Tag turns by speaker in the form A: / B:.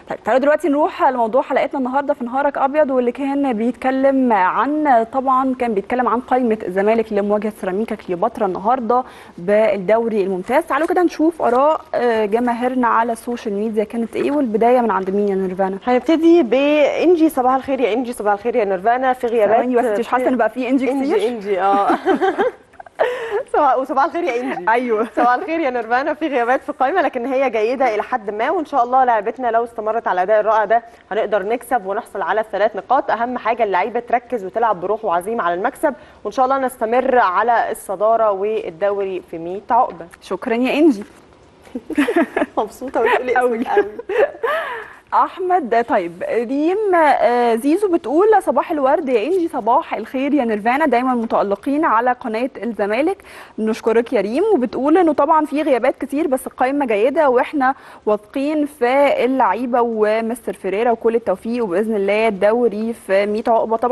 A: طيب تعالوا دلوقتي نروح لموضوع حلقتنا النهارده في نهارك ابيض واللي كان بيتكلم عن طبعا كان بيتكلم عن قائمه الزمالك لمواجهه سيراميكا كليوباترا النهارده بالدوري الممتاز تعالوا كده نشوف اراء جماهيرنا على السوشيال ميديا كانت ايه والبدايه من عند مين يا نيرفانا
B: هنبتدي بانجي صباح الخير يا انجي صباح الخير يا نيرفانا في غيابات
A: ثواني بس انت مش حاسه ان بقى في انجي كتير
B: انجي انجي اه صباح وصباح الخير يا انجي
A: ايوه
B: صباح الخير يا نيرفانا في غيابات في القائمه لكن هي جيده الى حد ما وان شاء الله لعبتنا لو استمرت على الاداء الرائع ده هنقدر نكسب ونحصل على الثلاث نقاط اهم حاجه اللعيبه تركز وتلعب بروح وعزيمه على المكسب وان شاء الله نستمر على الصداره والدوري في 100 عقبه
A: شكرا يا انجي
B: مبسوطه وتقولي
A: قوي
B: قوي
A: احمد طيب ريم آه، زيزو بتقول صباح الورد يا انجي صباح الخير يا نيرفانا دايما متالقين على قناه الزمالك نشكرك يا ريم وبتقول انه طبعا في غيابات كتير بس القائمه جيده واحنا واثقين في اللعيبه ومستر فيريرا وكل التوفيق وباذن الله الدوري في 100 عقبه طبعا